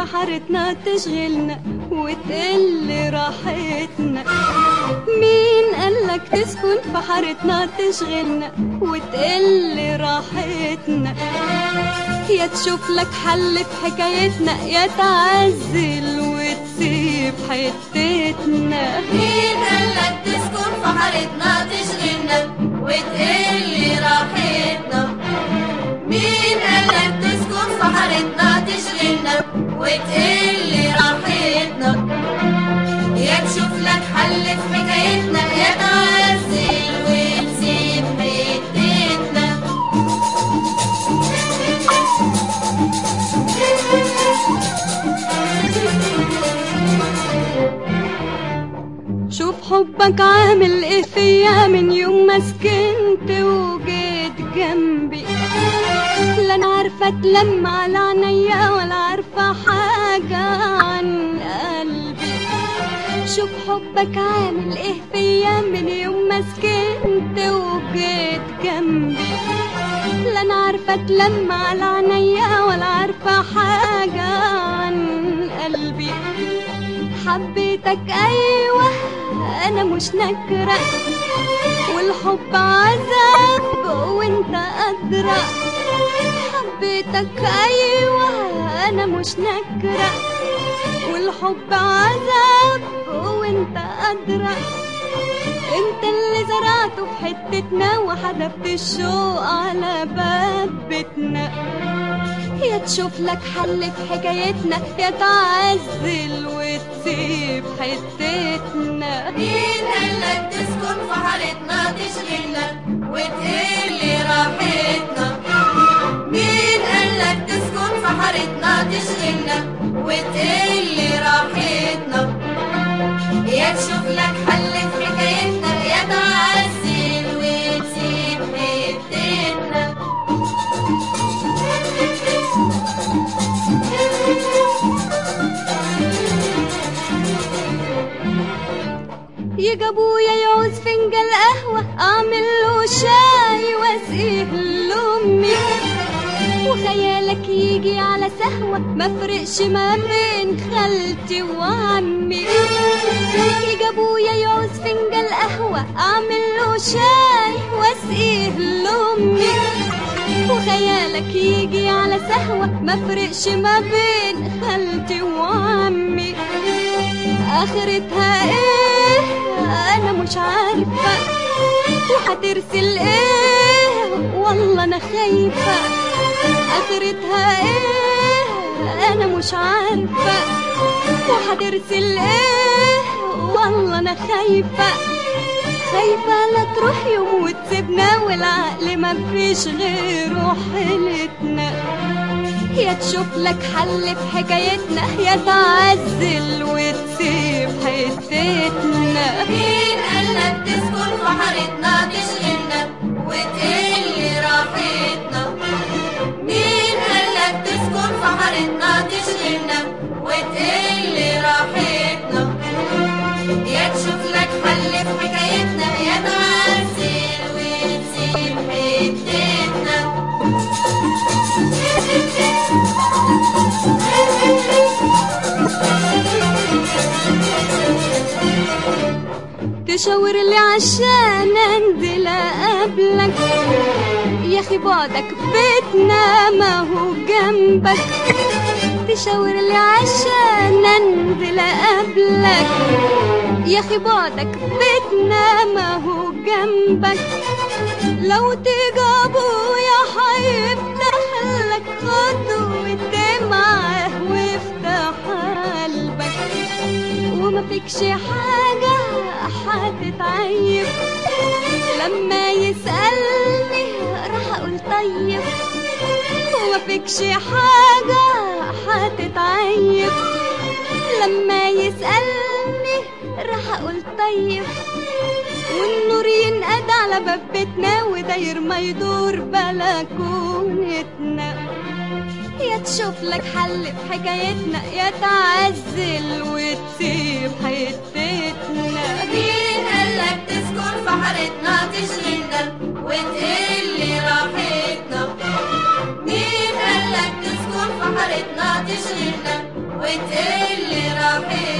حارتنا تشغلنا وتقل راحتنا مين قالك تسكن في حارتنا تشغلنا وتقل راحتنا يا تشوف لك حل في حكايتنا يا تعزل وتسيب حتتنا مين قالك تسكن في حارتنا تشغلنا وتقل راحتنا مين قالك تسكن في حارتنا تشغلنا وتقل راحتنا يا تشوف لك حل في حكايتنا يا تعزل وتسيب حتتنا شوف حبك عامل ايه فيا من يوم ما سكنت وجيت جنبي لا انا عارفه اتلم على عينيا ولا عارفه حاجه عن قلبي شوف حبك عامل ايه فيا من يوم ما سكنت وجيت جنبي لا انا عارفه اتلم على عينيا ولا عارفه حاجه عن قلبي حبيتك ايوه انا مش نكره والحب عذاب وانت ادرى حبيتك ايوه انا مش نكره والحب عذاب وانت ادرى انت اللي زرعته في حتتنا وحدفت الشوق على باب بيتنا يا تشوف لك حل في حكايتنا يا تعزل وتسيب حتتنا مين قالك تسكن في حارتنا تشغلنا وتقل راحتنا مين قالك تسكن في حارتنا تشغلنا وتقل راحتنا يا تشوف لك حل في حكايتنا يا تعزل وتسيب حتتنا يجي ابويا يعوز فنجان قهوة اعمل له شاي واسقيه لامي وخيالك يجي على سهوة ما فرقش ما بين خالتي وعمي يجي ابويا يعوز فنجان قهوة اعمل له شاي واسقيه لامي وخيالك يجي على سهوة ما فرقش ما بين خالتي وعمي اخرتها ايه انا مش عارفة وهترسل ايه والله انا خايفة اخرتها ايه انا مش عارفة وهترسل ايه والله انا خايفة خايفة لا تروح يوم وتسيبنا والعقل ما فيش غيره حيلتنا يا تشوف لك حل في حكايتنا يا تعزل وتسيب حتتنا مين قالك تسكن في حارتنا تشغلنا وتقل راحتنا مين قالك تسكن في حارتنا تشغلنا وتقل راحتنا يا تشوف لك حل في حكايتنا يا تعزل وتسيب حتتنا تشاور لي عشان انزل اقابلك يا اخي بعدك بيتنا ما هو جنبك تشاور لي عشان انزل اقابلك يا اخي بعدك بيتنا ما هو جنبك لو تيجي ابويا هيفتح لك خطوة معاه وافتح قلبك وما فيكش حاجة هتتعيب لما يسألني راح أقول طيب وما فيكش حاجة هتتعيب لما يسألني راح أقول طيب والنور ينقد على باب بيتنا وداير ما يدور بلكونتنا يا تشوف لك حل في حكايتنا يا تعزل وتسيب حتتنا مين قالك تسكن في حارتنا تشغلنا وتقل راحتنا مين قالك تسكن في حارتنا تشغلنا وتقل راحتنا